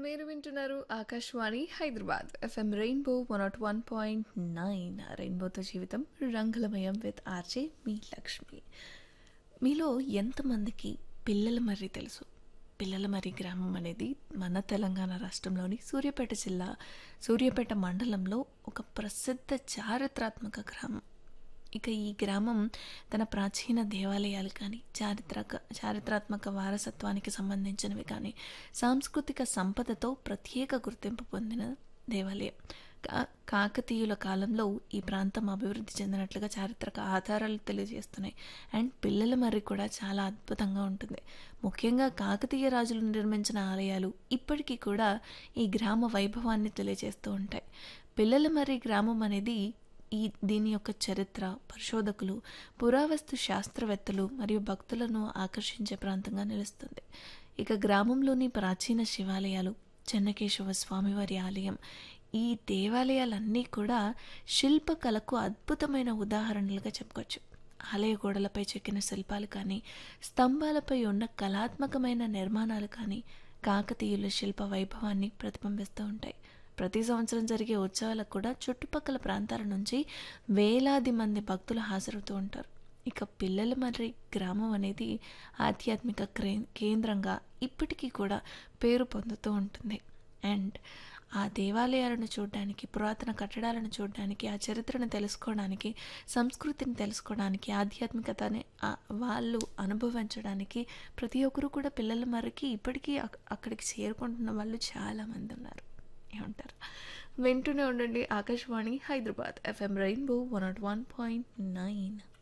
మీరు వింటున్నారు Akashvani Hyderabad FM rainbow one nought one point nine రెయిన్బోతో జీవితం రంగులమయం విత్ ఆర్జే మీ లక్ష్మి మీలో ఎంతమందికి పిల్లల మర్రి తెలుసు పిల్లల మర్రి గ్రామం అనేది మన తెలంగాణ రాష్ట్రంలోని సూర్యాపేట జిల్లా సూర్యాపేట మండలంలో ఒక ప్రసిద్ధ చారిత్రాత్మక గ్రామం ఇక ఈ గ్రామం తన ప్రాచీన దేవాలయాలు కానీ చారిత్రక చారిత్రాత్మక వారసత్వానికి సంబంధించినవి కానీ సాంస్కృతిక సంపదతో ప్రత్యేక గుర్తింపు పొందిన దేవాలయం కా- కాకతీయుల కాలంలో ఈ ప్రాంతం అభివృద్ధి చెందినట్లుగా చారిత్రక ఆధారాలు తెలియజేస్తున్నాయి అండ్ పిల్లల మర్రి కూడా చాలా అద్భుతంగా ఉంటుంది ముఖ్యంగా కాకతీయ రాజులు నిర్మించిన ఆలయాలు ఇప్పటికీ కూడా ఈ గ్రామ వైభవాన్ని తెలియజేస్తూ ఉంటాయి పిల్లల మర్రి గ్రామం అనేది ఈ దీని యొక్క చరిత్ర పరిశోధకులు పురావస్తు శాస్త్రవేత్తలు మరియు భక్తులను ఆకర్షించే ప్రాంతంగా నిలుస్తుంది ఇక గ్రామంలోని ప్రాచీన శివాలయాలు చెన్నకేశవ స్వామివారి ఆలయం ఈ దేవాలయాలన్నీ కూడా శిల్పకళకు అద్భుతమైన ఉదాహరణలుగా చెప్పుకోవచ్చు ఆలయ గోడలపై చెక్కిన శిల్పాలు కానీ స్తంభాలపై ఉన్న కళాత్మకమైన నిర్మాణాలు కానీ కాకతీయుల శిల్ప వైభవాన్ని ప్రతిబింబిస్తూ ఉంటాయి ప్రతి సంవత్సరం జరిగే ఉత్సవాలకు కూడా చుట్టుపక్కల ప్రాంతాల నుంచి వేలాది మంది భక్తులు హాజరవుతూ ఉంటారు ఇక పిల్లల మర్రి గ్రామం అనేది ఆధ్యాత్మిక క్రే కేంద్రంగా ఇప్పటికీ కూడా పేరు పొందుతూ ఉంటుంది అండ్ ఆ దేవాలయాలను చూడడానికి పురాతన కట్టడాలను చూడడానికి ఆ చరిత్రను తెలుసుకోవడానికి సంస్కృతిని తెలుసుకోవడానికి ఆధ్యాత్మికతని ఆ వాళ్ళు అనుభవించడానికి ప్రతి ఒక్కరు కూడా పిల్లల మరికి ఇప్పటికీ అక్- అక్కడికి చేరుకుంటున్న వాళ్ళు చాలామంది ఉన్నారు ఏమంటారు వింటూనే ఉండండి Akashvani Hyderabad FM rainbow one nought one point nine